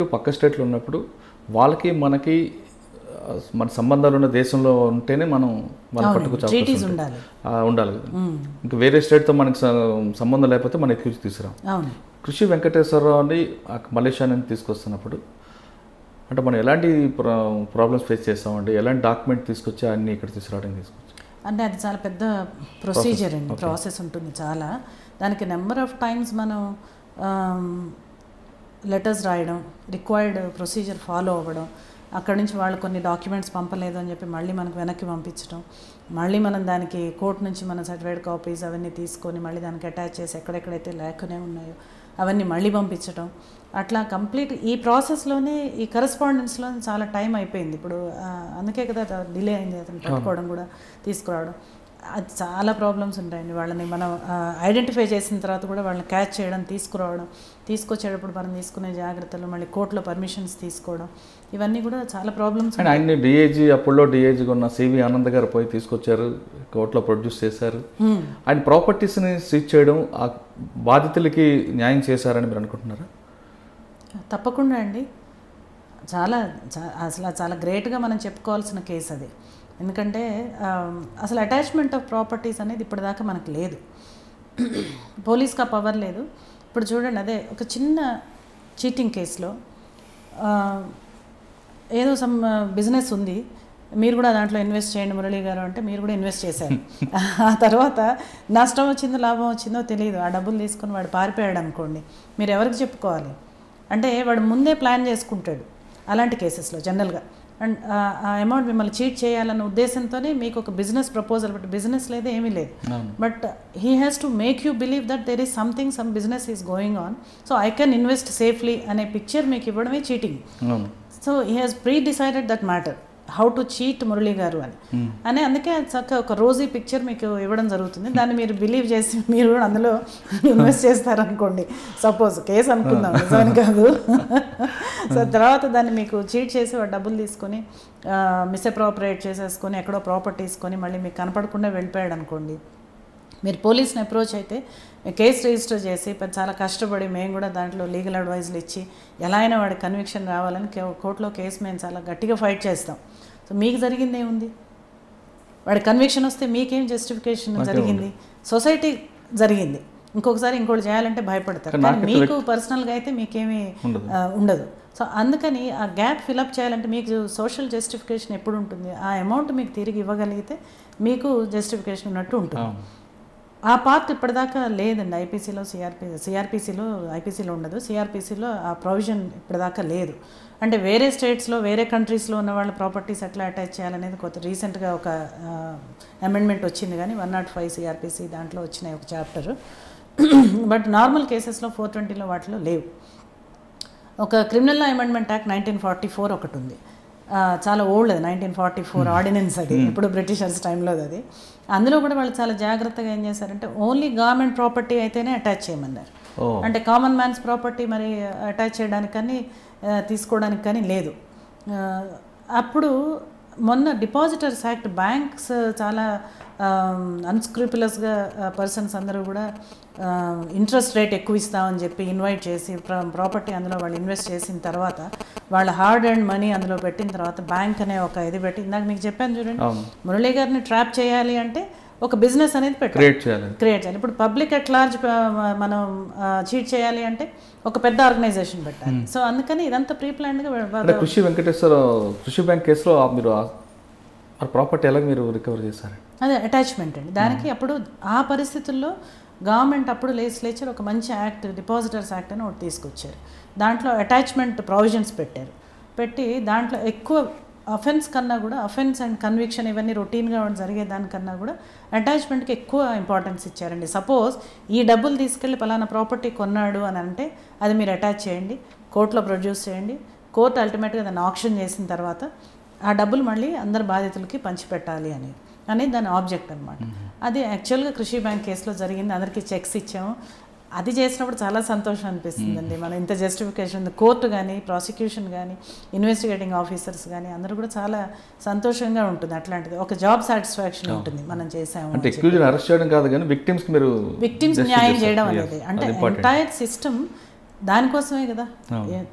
పక్క స్టేట్లో ఉన్నప్పుడు వాళ్ళకి మనకి ఆ, మన సంబంధాలు ఉన్న దేశంలో ఉంటేనే మనం వాళ్ళు పట్టుకొచ్చే అవకాశం ట్రీటీస్ ఉంటుంది. ఉండాలి ఆ, ఉండాలి ఇంకా వేరే స్టేట్తో మనకి స- సంబంధం లేకపోతే మనం ఎక్కించి తీసుకురాం అవును కృషి వెంకటేశ్వరరావుని ఆ మలేషియా నుంచి తీసుకొస్తున్నప్పుడు అంటే మనం ఎలాంటి ప్రాబ్లమ్స్ ఫేస్ చేస్తామండి ఎలాంటి డాక్యుమెంట్ తీసుకొచ్చి అన్ని ఇక్కడ తీసుకురావడానికి తీసుకొచ్చి అంటే అది చాలా పెద్ద ప్రొసీజర్ అండి ప్రాసెస్ ఉంటుంది చాలా దానికి నెంబర్ ఆఫ్ టైమ్స్ మనం లెటర్స్ రాయడం రిక్వైర్డ్ ప్రొసీజర్ ఫాలో అవ్వడం అక్కడ నుంచి వాళ్ళు కొన్ని డాక్యుమెంట్స్ పంపలేదు అని చెప్పి మళ్ళీ మనకు వెనక్కి పంపించడం మళ్ళీ మనం దానికి కోర్టు నుంచి మన సర్టిఫైడ్ కాపీస్ అవన్నీ తీసుకొని మళ్ళీ దానికి అటాచ్ చేసి ఎక్కడెక్కడైతే లేకనే ఉన్నాయో అవన్నీ మళ్ళీ పంపించడం అట్లా కంప్లీట్ ఈ ప్రాసెస్లోనే ఈ కరెస్పాండెన్స్లో చాలా టైం అయిపోయింది ఇప్పుడు ఆ, అందుకే కదా డిలే అయింది అతను పట్టుకోవడం కూడా తీసుకురావడం అది చాలా ప్రాబ్లమ్స్ ఉంటాయండి వాళ్ళని మనం ఐడెంటిఫై చేసిన తర్వాత కూడా వాళ్ళని క్యాచ్ చేయడం తీసుకురావడం తీసుకొచ్చేటప్పుడు మనం తీసుకునే జాగ్రత్తలు మళ్ళీ కోర్టులో పర్మిషన్స్ తీసుకోవడం ఇవన్నీ కూడా చాలా ప్రాబ్లమ్స్ అండ్ ఆయన్ని డిఏజీ అప్పుల్లో డిఏజీగా ఉన్న సివి ఆనంద్ గారు పోయి తీసుకొచ్చారు కోర్టులో ప్రొడ్యూస్ చేశారు ఆయన ప్రాపర్టీస్ని సీజ్ చేయడం ఆ బాధితులకి న్యాయం చేశారని మీరు అనుకుంటున్నారా తప్పకుండా అండి చాలా చా- అసలు అది చాలా గ్రేట్గా మనం చెప్పుకోవాల్సిన కేసు అది ఎందుకంటే ఆ, అసలు అటాచ్మెంట్ ఆఫ్ ప్రాపర్టీస్ అనేది ఇప్పటిదాకా మనకు లేదు పోలీస్కి ఆ పవర్ లేదు ఇప్పుడు చూడండి అదే ఒక చిన్న చీటింగ్ కేసులో ఆ, ఏదో సమ్ బిజినెస్ ఉంది మీరు కూడా దాంట్లో ఇన్వెస్ట్ చేయండి మురళి గారు అంటే మీరు కూడా ఇన్వెస్ట్ చేశారు ఆ తర్వాత నష్టం వచ్చిందో లాభం వచ్చిందో తెలియదు ఆ డబ్బులు తీసుకొని వాడు పారిపోయాడు అనుకోండి మీరు ఎవరికి చెప్పుకోవాలి అంటే వాడు ముందే ప్లాన్ చేసుకుంటాడు అలాంటి కేసెస్లో జనరల్గా అండ్ ఆ అమౌంట్ మిమ్మల్ని చీట్ చేయాలన్న ఉద్దేశంతోనే మీకు ఒక బిజినెస్ ప్రపోజల్ బట్ బిజినెస్ లేదు ఏమీ లేదు but he has to make you believe that there is something some business is going on so I can invest safely అనే పిక్చర్ మీకు ఇవ్వడమే చీటింగ్ అవును so he has pre decided that matter how to cheat Murali garu అని అని అందుకే అది చక్క ఒక రోజీ పిక్చర్ మీకు ఇవ్వడం జరుగుతుంది దాన్ని మీరు బిలీవ్ చేసి మీరు కూడా అందులో ఇన్వెస్ట్ చేస్తారనుకోండి సపోజ్ కేసు అనుకుందాం నిజమని కాదు సో తర్వాత దాన్ని మీకు చీట్ చేసి వాడు డబ్బులు తీసుకొని మిస్అప్రోపరేట్ చేసేసుకొని ఎక్కడో ప్రాపర్టీ తీసుకొని మళ్ళీ మీకు కనపడకుండా వెళ్ళిపోయాడు అనుకోండి మీరు పోలీస్ని అప్రోచ్ అయితే కేసు రిజిస్టర్ చేసి పెద్ద చాలా కష్టపడి మేము కూడా దాంట్లో లీగల్ అడ్వైజులు ఇచ్చి ఎలా అయినా వాడి కన్విక్షన్ రావాలని కే- కోర్టులో కేసు మేము చాలా గట్టిగా ఫైట్ చేస్తాం సో మీకు జరిగింది ఏముంది వాడి కన్విక్షన్ వస్తే మీకేం జస్టిఫికేషన్ జరిగింది సొసైటీ జరిగింది ఇంకొకసారి ఇంకోటి చేయాలంటే భయపడతారు కానీ కానీ నాకైతే మీకు పర్సనల్గా అయితే మీకేమీ ఉండదు. ఆ, ఉండదు సో అందుకని ఆ గ్యాప్ ఫిలప్ చేయాలంటే మీకు సోషల్ జస్టిఫికేషన్ ఎప్పుడు ఉంటుంది ఆ అమౌంట్ మీకు తిరిగి ఇవ్వగలిగితే మీకు జస్టిఫికేషన్ ఉన్నట్టు ఉంటుంది అవును. ఆ పార్ట్ ఇప్పటిదాకా లేదండి ఐపీసీలో సిఆర్పీ సిఆర్పీసీలో ఐపీసీలో ఉండదు సిఆర్పీసీలో ఆ ప్రొవిజన్ ఇప్పటిదాకా లేదు అంటే వేరే స్టేట్స్లో వేరే కంట్రీస్లో ఉన్న వాళ్ళ ప్రాపర్టీస్ ఎట్లా అటాచ్ చేయాలనేది కొత్త రీసెంట్గా ఒక అమెండ్మెంట్ వచ్చింది కానీ వన్ నాట్ ఫైవ్ సిఆర్పీసీ దాంట్లో వచ్చినాయి ఒక చాప్టర్ బట్ నార్మల్ కేసెస్లో ఫోర్ ట్వంటీలో వాటిలో లేవు ఒక criminal amendment act nineteen forty four ఒకటి ఉంది ఆ, చాలా ఓల్డ్ అది నైన్టీన్ ఫార్టీ ఫోర్ ఆర్డినెన్స్ అది ఇప్పుడు బ్రిటిషర్స్ టైంలో అది అందులో కూడా వాళ్ళు చాలా జాగ్రత్తగా ఏం చేశారంటే ఓన్లీ గవర్నమెంట్ ప్రాపర్టీ అయితేనే అటాచ్ చేయమన్నారు ఓ అంటే కామన్ మ్యాన్స్ ప్రాపర్టీ మరి అటాచ్ చేయడానికి కానీ ఆ, తీసుకోవడానికి కానీ లేదు ఆ, అప్పుడు మొన్న డిపాజిటర్స్ యాక్ట్ బ్యాంక్స్ చాలా అన్స్క్రూపులస్గా పర్సన్స్ అందరూ కూడా ఇంట్రెస్ట్ రేట్ ఎక్కువ ఇస్తామని చెప్పి ఇన్వైట్ చేసి ప్రాపర్టీ అందులో వాళ్ళు ఇన్వెస్ట్ చేసిన తర్వాత వాళ్ళ హార్డ్ అండ్ మనీ అందులో పెట్టిన తర్వాత బ్యాంక్ అనే ఒక ఇది పెట్టి ఇందాక మీకు చెప్పాను చూడండి అవును మురళీ గారిని ట్రాప్ చేయాలి అంటే ఒక బిజినెస్ అనేది పెట్టాలి క్రియేట్ చేయాలి క్రియేట్ చేయాలి ఇప్పుడు పబ్లిక్ అట్ లార్జ్ మనం చీట్ చేయాలి అంటే ఒక పెద్ద ఆర్గనైజేషన్ పెట్టాలి సో అందుకని ఇదంతా ప్రీ ప్లాన్డ్గా అంటే కృషి వెంకటేశ్వర కృషి బ్యాంక్ కేసులో ఆ మీరు ఆ- ఆ ప్రాపర్టీ ఎలా మీరు రికవర్ చేశారు అదే అటాచ్మెంట్ అండి దానికి అప్పుడు ఆ పరిస్థితుల్లో గవర్నమెంట్ అప్పుడు లెజిస్లేచర్ ఒక మంచి యాక్ట్ డిపాజిటర్స్ యాక్ట్ అని ఒకటి తీసుకొచ్చారు దాంట్లో అటాచ్మెంట్ ప్రావిజన్స్ పెట్టారు పెట్టి దాంట్లో ఎక్కువ అఫెన్స్ కన్నా కూడా అఫెన్స్ అండ్ కన్విక్షన్ ఇవన్నీ రొటీన్గా జరిగే దానికన్నా కూడా అటాచ్మెంట్కి ఎక్కువ ఇంపార్టెన్స్ ఇచ్చారండి సపోజ్ ఈ డబ్బులు తీసుకెళ్ళి పలానా ప్రాపర్టీ కొన్నాడు అని అంటే అది మీరు అటాచ్ చేయండి కోర్టులో ప్రొడ్యూస్ చేయండి కోర్టు అల్టిమేట్గా దాన్ని ఆప్షన్ చేసిన తర్వాత ఆ డబ్బులు మళ్ళీ అందరు బాధితులకి పంచిపెట్టాలి అని అనేది దాని ఆబ్జెక్ట్ అనమాట అది యాక్చువల్గా కృషి బ్యాంక్ కేసులో జరిగింది అందరికీ చెక్స్ ఇచ్చాము అది చేసినప్పుడు చాలా సంతోషం అనిపిస్తుందండి మనం ఇంత జస్టిఫికేషన్ కోర్టు కానీ ప్రాసిక్యూషన్ కానీ ఇన్వెస్టిగేటింగ్ ఆఫీసర్స్ కానీ అందరూ కూడా చాలా సంతోషంగా ఉంటుంది అట్లాంటిది ఒక జాబ్ సాటిస్ఫాక్షన్ ఉంటుంది మనం చేసాము అంటే ఎక్స్క్లూజన్ అరెస్ట్ చేయడం కాదు కానీ victims కి మీరు విక్టిమ్స్ justice న్యాయం చేస్తారు. చేయడం Yes, అనేది అంటే అది important. ఎంటైర్ సిస్టమ్ దానికోసమే కదా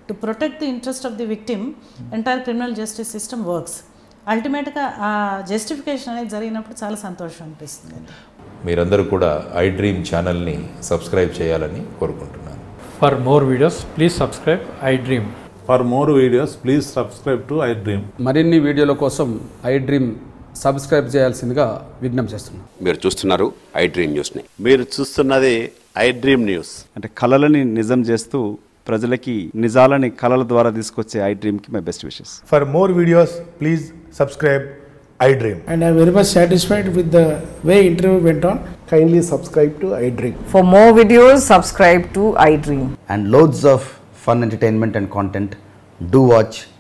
to protect the interest of the victim entire criminal justice system works అల్టిమేట్గా ఆ జస్టిఫికేషన్ అనేది జరిగినప్పుడు చాలా సంతోషం అనిపిస్తుంది మీరందరూ కూడా ఐ డ్రీమ్ ఛానల్ని సబ్స్క్రైబ్ చేయాలని కోరుకుంటున్నాను For more videos, please subscribe I Dream. For more videos, please subscribe to iDream. మరిన్ని వీడియోల కోసం ఐ డ్రీమ్ సబ్స్క్రైబ్ చేయాల్సిందిగా విజ్ఞప్తి చేస్తున్నాను మీరు చూస్తున్నారు ఐ డ్రీమ్ న్యూస్ని మీరు చూస్తున్నది ఐ డ్రీమ్ న్యూస్ అంటే కళలని నిజం చేస్తూ ప్రజలకి నిజాలని కళల ద్వారా తీసుకొచ్చే ఐ డ్రీమ్కి my best wishes For more videos, please subscribe iDream. and I'm very much satisfied with the way interview went on. Kindly subscribe to iDream. For more videos, subscribe to iDream. and loads of fun entertainment and content, do watch